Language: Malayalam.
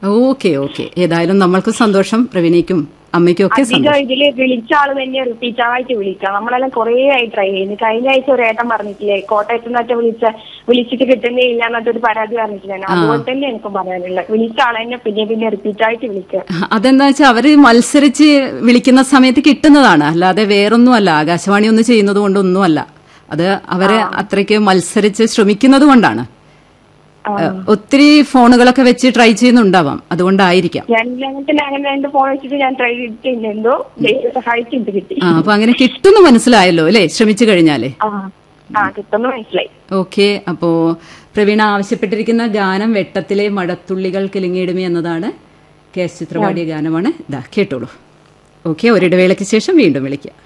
ഓക്കെ ഓക്കെ ഏതായാലും നമ്മൾക്ക് സന്തോഷം പ്രവീണയ്ക്കും അമ്മയ്ക്കും ഒക്കെ അധികം സന്തോഷം ഇതില് വിളിച്ച ആള് തന്നെ റിപ്പീറ്റ് ആയിട്ട് വിളിക്കാം നമ്മളെല്ലാം കുറേ ആയി ട്രൈ ചെയ്യുന്നു കഴിഞ്ഞ ആഴ്ച ഒരു ഏട്ടൻ പറഞ്ഞിട്ടില്ലേ കോട്ടയത്ത് നിന്നൊക്കെ വിളിച്ച വിളിച്ചിട്ട് കിട്ടുന്നേ ഇല്ല എന്നൊക്കെ ഒരു പരാതി പറഞ്ഞിട്ടില്ല അതുപോലെ തന്നെ എനിക്കും പറയാനുള്ളത് വിളിച്ച ആളെ തന്നെ പിന്നെ പിന്നെ റിപ്പീറ്റ് ആയിട്ട് വിളിക്കുക അതെന്താ വെച്ചാൽ അവര് മത്സരിച്ച് വിളിക്കുന്ന സമയത്ത് കിട്ടുന്നതാണ് അല്ലാതെ വേറൊന്നുമല്ല ആകാശവാണി ഒന്ന് ചെയ്യുന്നത് കൊണ്ടൊന്നുമല്ല അത് അവരെ അത്രയ്ക്ക് മത്സരിച്ച് ശ്രമിക്കുന്നത് കൊണ്ടാണ് ഏഹ്, ഒത്തിരി ഫോണുകളൊക്കെ വെച്ച് ട്രൈ ചെയ്യുന്നുണ്ടാവാം അതുകൊണ്ടായിരിക്കാം ഞാൻ അങ്ങനത്തെ അങ്ങനെ രണ്ട് ഫോൺ വെച്ചിട്ട് ഞാൻ ട്രൈ ചെയ്തിട്ടുണ്ട് എന്തോ ദൈവം സഹായിച്ചിട്ട് കിട്ടി ആ അപ്പൊ അങ്ങനെ കിട്ടുന്നു മനസ്സിലായല്ലോ അല്ലേ ശ്രമിച്ചു കഴിഞ്ഞാലേ ആ ആ കിട്ടുന്നു മനസ്സിലായി ഓക്കെ അപ്പോ പ്രവീണ ആവശ്യപ്പെട്ടിരിക്കുന്ന ഗാനം വെട്ടത്തിലെ മടത്തുള്ളികൾ കിലുങ്ങിയിടുമി എന്നതാണ് കെ എസ് ചിത്രപാടിയ ഗാനമാണ് ഇതാ കേട്ടോളൂ ഓക്കെ ഒരിടവേളയ്ക്ക് ശേഷം വീണ്ടും വിളിക്കാം